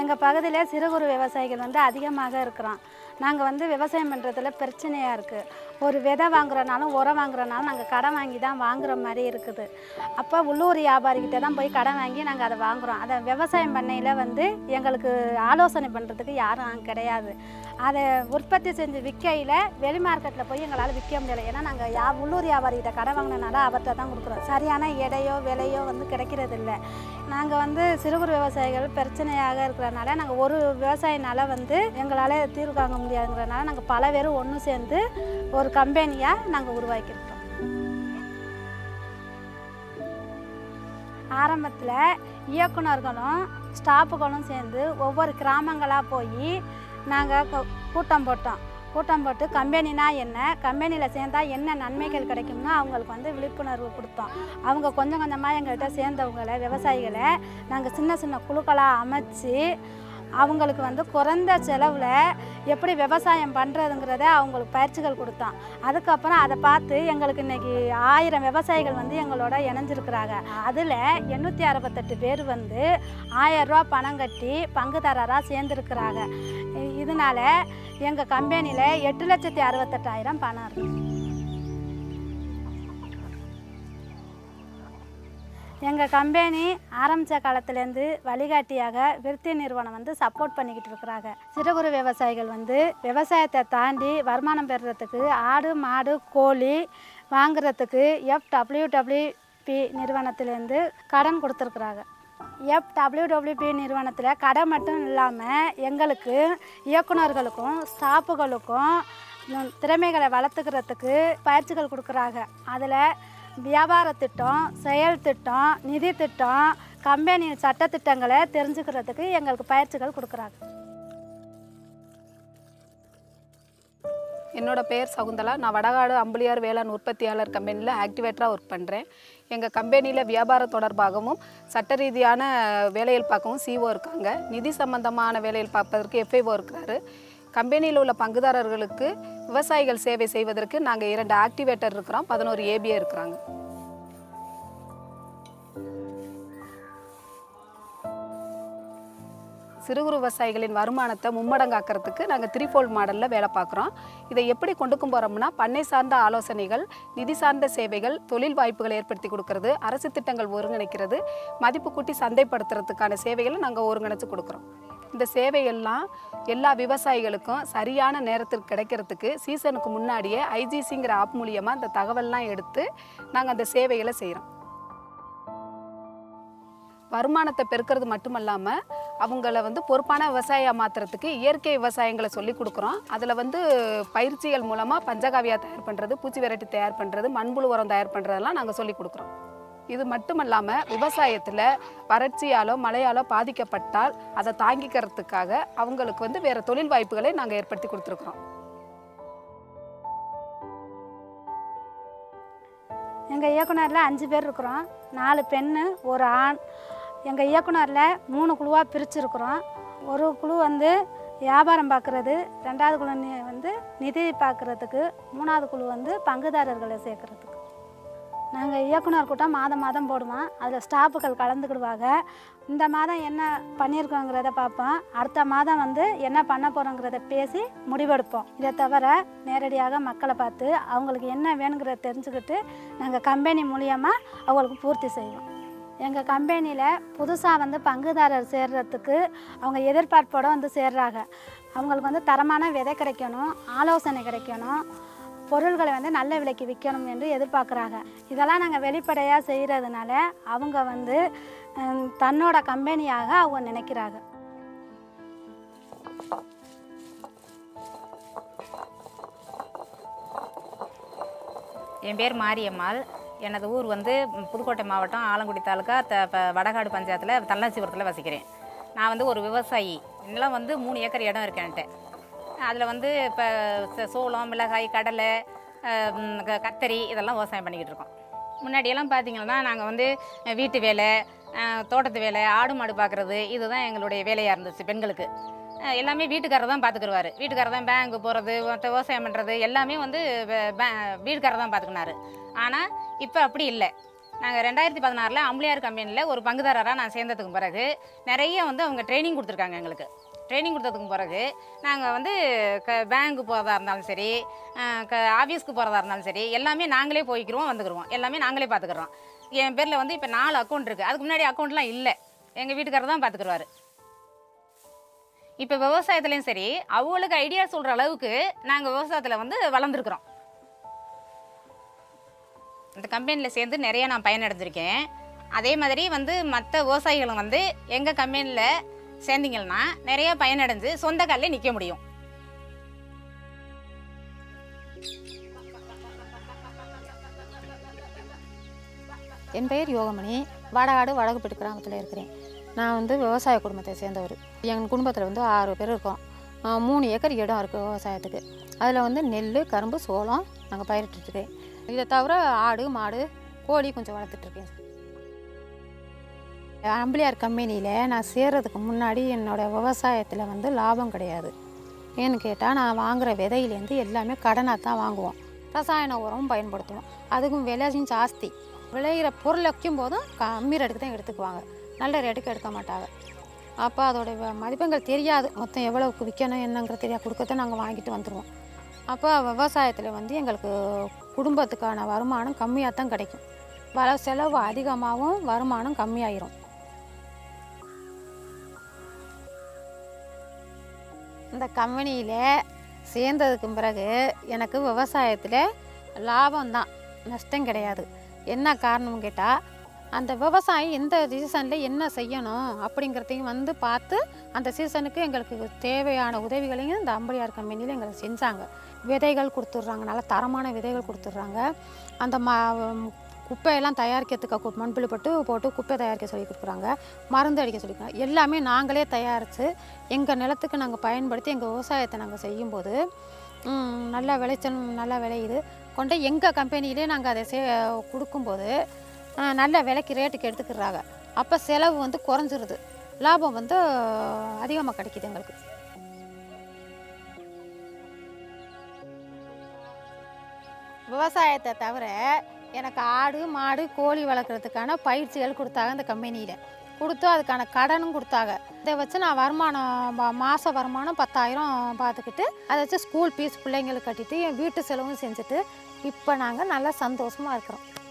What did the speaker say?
எங்கள் பகுதியில் சிறு குறு விவசாயிகள் வந்து அதிகமாக இருக்கிறோம் நாங்கள் வந்து விவசாயம் பண்ணுறதுல பிரச்சனையாக இருக்குது ஒரு விதை வாங்குறனாலும் உரம் வாங்குறனாலும் நாங்கள் கடன் வாங்கி தான் வாங்குற மாதிரி இருக்குது அப்போ உள்ளூர் வியாபாரிகிட்ட தான் போய் கடன் வாங்கி நாங்கள் அதை வாங்குகிறோம் அதை விவசாயம் பண்ணையில் வந்து எங்களுக்கு ஆலோசனை பண்ணுறதுக்கு யாரும் அங்க கிடையாது அதை உற்பத்தி செஞ்சு விற்கையில் வெளி மார்க்கெட்டில் போய் எங்களால் விற்க முடியலை ஏன்னா நாங்கள் யா உள்ளூர் வியாபாரிகிட்ட கடன் வாங்கினனால அவர்கிட்ட தான் கொடுக்குறோம் சரியான எடையோ விலையோ வந்து கிடைக்கிறது இல்லை நாங்கள் வந்து சிறு குறு விவசாயிகள் பிரச்சனையாக இருக்கிறனால நாங்கள் ஒரு விவசாயினால வந்து எங்களால் தீர்வு காண முடியாதுங்கிறனால நாங்கள் பல பேரும் ஒன்று சேர்ந்து ஒரு கம்பெனியாக நாங்கள் உருவாக்கியிருக்கோம் ஆரம்பத்தில் இயக்குனர்களும் ஸ்டாஃபுகளும் சேர்ந்து ஒவ்வொரு கிராமங்களாக போய் நாங்கள் கூட்டம் போட்டோம் கூட்டம் போட்டு கம்பெனினா என்ன கம்பெனியில் சேர்ந்தா என்ன நன்மைகள் கிடைக்கும்னு அவங்களுக்கு வந்து விழிப்புணர்வு கொடுத்தோம் அவங்க கொஞ்சம் கொஞ்சமாக எங்கள்கிட்ட சேர்ந்தவங்களை விவசாயிகளை நாங்கள் சின்ன சின்ன குழுக்களாக அமைச்சு அவங்களுக்கு வந்து குறைந்த செலவில் எப்படி விவசாயம் பண்ணுறதுங்கிறத அவங்களுக்கு பயிற்சிகள் கொடுத்தோம் அதுக்கப்புறம் அதை பார்த்து எங்களுக்கு இன்னைக்கு ஆயிரம் விவசாயிகள் வந்து எங்களோட இணைஞ்சிருக்கிறாங்க அதில் எண்ணூற்றி அறுபத்தெட்டு பேர் வந்து ஆயிரம் ரூபா பணம் கட்டி பங்குதாரராக சேர்ந்துருக்கிறாங்க இ- இதனால எங்கள் கம்பெனியில் எட்டு லட்சத்தி அறுபத்தெட்டாயிரம் பணம் இருக்கு எங்கள் கம்பெனி ஆரம்பித்த காலத்துலேருந்து வழிகாட்டியாக விருத்தி நிறுவனம் வந்து சப்போர்ட் பண்ணிக்கிட்டு இருக்கிறாங்க சிறு குறு விவசாயிகள் வந்து விவசாயத்தை தாண்டி வருமானம் பெறுறதுக்கு ஆடு மாடு கோழி வாங்குறதுக்கு எஃப்டபிள்யூடபிள்யூபி நிறுவனத்திலேருந்து கடன் கொடுத்துருக்குறாங்க எஃப்டபிள்யூடபிள்யூபி நிறுவனத்தில் கடன் மட்டும் இல்லாமல் எங்களுக்கு இயக்குனர்களுக்கும் ஸ்டாஃபுகளுக்கும் இன்னும் திறமைகளை வளர்த்துக்கிறதுக்கு பயிற்சிகள் கொடுக்குறாங்க அதில் வியாபார திட்டம் செயல் திட்டம் நிதி திட்டம் கம்பெனி சட்டத்திட்டங்களை தெரிஞ்சுக்கிறதுக்கு எங்களுக்கு பயிற்சிகள் கொடுக்குறாங்க என்னோட பேர் சகுந்தலா நான் வடகாடு அம்புலியார் வேளாண் உற்பத்தியாளர் கம்பெனியில் ஆக்டிவேட்டராக ஒர்க் பண்ணுறேன் எங்கள் கம்பெனியில் வியாபார தொடர்பாகவும் சட்ட ரீதியான வேலையில் பார்க்கவும் சிஓ இருக்காங்க நிதி சம்பந்தமான வேலையில் பார்ப்பதற்கு எஃப்ஐஓ இருக்கிறாரு கம்பெனியில் உள்ள பங்குதாரர்களுக்கு விவசாயிகள் சேவை செய்வதற்கு நாங்கள் இரண்டு ஆக்டிவேட்டர் இருக்கிறோம் பதினோரு ஏபிஏ இருக்கிறாங்க சிறு குறு விவசாயிகளின் வருமானத்தை மும்மடங்காக்கிறதுக்கு நாங்கள் த்ரீஃபோல்ட் மாடலில் வேலை பார்க்குறோம் இதை எப்படி கொண்டுக்கும் போகிறோம்னா பண்ணை சார்ந்த ஆலோசனைகள் நிதி சார்ந்த சேவைகள் தொழில் வாய்ப்புகளை ஏற்படுத்தி கொடுக்கறது அரசு திட்டங்கள் ஒருங்கிணைக்கிறது மதிப்பு கூட்டி சந்தைப்படுத்துறதுக்கான சேவைகளை நாங்கள் ஒருங்கிணைச்சு கொடுக்குறோம் இந்த சேவையெல்லாம் எல்லா விவசாயிகளுக்கும் சரியான நேரத்தில் கிடைக்கிறதுக்கு சீசனுக்கு முன்னாடியே ஐஜிசிங்கிற ஆப் மூலியமாக இந்த தகவல்லாம் எடுத்து நாங்கள் அந்த சேவைகளை செய்கிறோம் வருமானத்தை பெருக்கிறது மட்டுமல்லாமல் அவங்கள வந்து பொறுப்பான விவசாயியாக மாற்றுறதுக்கு இயற்கை விவசாயங்களை சொல்லி கொடுக்குறோம் அதில் வந்து பயிற்சிகள் மூலமாக பஞ்சகாவியா தயார் பண்ணுறது பூச்சி விரட்டி தயார் பண்ணுறது மண்புழு உரம் தயார் பண்ணுறதெல்லாம் நாங்கள் சொல்லி கொடுக்குறோம் இது மட்டுமல்லாமல் விவசாயத்தில் வறட்சியாலோ மழையாலோ பாதிக்கப்பட்டால் அதை தாங்கிக்கிறதுக்காக அவங்களுக்கு வந்து வேறு தொழில் வாய்ப்புகளை நாங்கள் ஏற்படுத்தி கொடுத்துருக்குறோம் எங்கள் இயக்குனரில் அஞ்சு பேர் இருக்கிறோம் நாலு பெண்ணு ஒரு ஆண் எங்கள் இயக்குனரில் மூணு குழுவாக பிரிச்சிருக்கிறோம் ஒரு குழு வந்து வியாபாரம் பார்க்குறது ரெண்டாவது குழு நி- வந்து நிதி பார்க்குறதுக்கு மூணாவது குழு வந்து பங்குதாரர்களை சேர்க்குறதுக்கு நாங்கள் இயக்குனர் கூட்டம் மாதம் மாதம் போடுவோம் அதில் ஸ்டாஃபுகள் கலந்துக்கிடுவாங்க இந்த மாதம் என்ன பண்ணியிருக்கோங்கிறத பார்ப்போம் அடுத்த மாதம் வந்து என்ன பண்ண போகிறோங்கிறத பேசி முடிவெடுப்போம் இதை தவிர நேரடியாக மக்களை பார்த்து அவங்களுக்கு என்ன வேணுங்கிறத தெரிஞ்சுக்கிட்டு நாங்கள் கம்பெனி மூலியமாக அவங்களுக்கு பூர்த்தி செய்வோம் எங்கள் கம்பெனியில் புதுசாக வந்து பங்குதாரர் சேர்றதுக்கு அவங்க எதிர்பார்ப்போடு வந்து சேர்றாங்க அவங்களுக்கு வந்து தரமான விதை கிடைக்கணும் ஆலோசனை கிடைக்கணும் பொருள்களை வந்து நல்ல விலைக்கு விற்கணும் என்று எதிர்பார்க்குறாங்க இதெல்லாம் நாங்கள் வெளிப்படையாக செய்கிறதுனால அவங்க வந்து ஹம், தன்னோட கம்பெனியாக அவங்க நினைக்கிறாங்க என் பேர் மாரியம்மாள் எனது ஊர் வந்து ம், புதுக்கோட்டை மாவட்டம் ஆலங்குடி தாலுக்கா த ப- வடகாடு பஞ்சாயத்தில் தல்லாச்சிபுரத்தில் வசிக்கிறேன் நான் வந்து ஒரு விவசாயி நிலம் வந்து மூணு ஏக்கர் இடம் இருக்கு என்கிட்ட அதில் வந்து இப்போ சோளம் மிளகாய் கடலை அஹ், ம், க- கத்தரி இதெல்லாம் விவசாயம் பண்ணிக்கிட்டு இருக்கோம் முன்னாடியெல்லாம் பார்த்தீங்கன்னா நாங்கள் வந்து அஹ், வீட்டு வேலை அஹ், தோட்டத்து வேலை ஆடு மாடு பார்க்குறது இதுதான் எங்களுடைய வேலையாக இருந்துச்சு பெண்களுக்கு அஹ், எல்லாமே வீட்டுக்காரர் தான் பார்த்துக்குருவாரு வீட்டுக்காரர் தான் பேங்க்கு போகிறது மற்ற விவசாயம் பண்ணுறது எல்லாமே வந்து வே- பே- வீட்டுக்காரர் தான் பார்த்துக்கினாரு ஆனால் இப்போ அப்படி இல்லை நாங்கள் ரெண்டாயிரத்தி பதினாறில் அம்பளியார் கம்பெனியில் ஒரு பங்குதாரராக நான் சேர்ந்ததுக்கு பிறகு நிறைய வந்து அவங்க ட்ரைனிங் கொடுத்துருக்காங்க எங்களுக்கு ட்ரைனிங் கொடுத்ததுக்கு பிறகு நாங்கள் வந்து க பேங்க்கு போகிறதா இருந்தாலும் சரி அஹ், க ஆஃபீஸ்க்கு போகிறதா இருந்தாலும் சரி எல்லாமே நாங்களே போய்க்கிறோம் வந்துக்கிறோம் எல்லாமே நாங்களே பார்த்துக்குறோம் என் பேரில் வந்து இப்போ நாலு அக்கௌண்ட் இருக்குது அதுக்கு முன்னாடி அக்கௌண்ட்லாம் இல்லை எங்கள் வீட்டுக்காரர் தான் பார்த்துக்குருவாரு இப்போ விவசாயத்துலேயும் சரி அவங்களுக்கு ஐடியா சொல்கிற அளவுக்கு நாங்கள் விவசாயத்தில் வந்து வளர்ந்துருக்குறோம் இந்த கம்பெனியில் சேர்ந்து நிறைய நான் பயனடைஞ்சிருக்கேன் அதே மாதிரி வந்து மற்ற விவசாயிகளும் வந்து எங்கள் கம்பெனியில் சேர்ந்தீங்கன்னா நிறைய பயனடைஞ்சு சொந்த காலில் நிற்க முடியும் என் பெயர் யோகமணி வாடகாடு வடகுப்பேட்டு கிராமத்தில் இருக்கிறேன் நான் வந்து விவசாய குடும்பத்தை சேர்ந்தவர் எங்கள் குடும்பத்தில் வந்து ஆறு பேர் இருக்கோம் ஆஹ் மூணு ஏக்கர் இடம் இருக்குது விவசாயத்துக்கு அதில் வந்து நெல் கரும்பு சோளம் நாங்கள் பயிரிட்டுருக்கேன் இதை தவிர ஆடு மாடு கோழி கொஞ்சம் வளர்த்துட்ருக்கேன் அம்பளியார் கம்பெனியில் நான் சேர்றதுக்கு முன்னாடி என்னோடய விவசாயத்தில் வந்து லாபம் கிடையாது ஏன்னு கேட்டால் நான் வாங்குகிற விதையிலேருந்து எல்லாமே கடனாக தான் வாங்குவோம் ரசாயன உரம் பயன்படுத்துவோம் அதுக்கும் விலையும் ஜாஸ்தி விளையிற பொருள் வைக்கும் போதும் கம்மி ரேட்டுக்கு தான் எடுத்துக்குவாங்க நல்ல ரேட்டுக்கு எடுக்க மாட்டாங்க அப்போ அதோட வ- மதிப்பெண்கள் தெரியாது மொத்தம் எவ்வளவுக்கு விற்கணும் என்னங்கிற தெரியாது கொடுக்கத்த நாங்கள் வாங்கிட்டு வந்துடுவோம் அப்போ விவசாயத்தில் வந்து எங்களுக்கு குடும்பத்துக்கான வருமானம் கம்மியாக தான் கிடைக்கும் வர செலவு அதிகமாகவும் வருமானம் கம்மியாயிரும் இந்த கம்பெனியில் சேர்ந்ததுக்கு பிறகு எனக்கு விவசாயத்தில் லாபம் தான் நஷ்டம் கிடையாது என்ன காரணம் கேட்டால் அந்த விவசாயம் எந்த சீசனில் என்ன செய்யணும் அப்படிங்கிறதையும் வந்து பார்த்து அந்த சீசனுக்கு எங்களுக்கு தேவையான உதவிகளையும் இந்த அம்பளியார் கம்பெனியில் எங்களுக்கு செஞ்சாங்க விதைகள் கொடுத்துட்றாங்க நல்ல தரமான விதைகள் கொடுத்துட்றாங்க அந்த ம குப்பையெல்லாம் தயாரிக்கிறதுக்கு கு- மண்புழு பட்டு போட்டு குப்பை தயாரிக்க சொல்லி கொடுக்குறாங்க மருந்து அடிக்க சொல்லி கொடுக்குறாங்க எல்லாமே நாங்களே தயாரித்து எங்கள் நிலத்துக்கு நாங்கள் பயன்படுத்தி எங்கள் விவசாயத்தை நாங்கள் செய்யும்போது ம், நல்ல விளைச்சல் நல்லா விளையுது கொண்டு எங்கள் கம்பெனியிலே நாங்கள் அதை சே கொடுக்கும்போது ஆ, நல்ல விலைக்கு ரேட்டுக்கு எடுத்துக்கிறாங்க அப்போ செலவு வந்து குறைஞ்சிருது லாபம் வந்து அதிகமாக கிடைக்குது எங்களுக்கு விவசாயத்தை தவிர எனக்கு ஆடு மாடு கோழி வளர்க்குறதுக்கான பயிற்சிகள் கொடுத்தாங்க இந்த கம்பெனியில் கொடுத்து அதுக்கான கடனும் கொடுத்தாங்க இதை வச்சு நான் வருமானம் மா- மாத வருமானம் பத்தாயிரம் பார்த்துக்கிட்டு அதை வச்சு ஸ்கூல் ஃபீஸ் பிள்ளைங்களுக்கு கட்டிட்டு என் வீட்டு செலவும் செஞ்சுட்டு இப்போ நாங்கள் நல்லா சந்தோஷமாக இருக்கிறோம்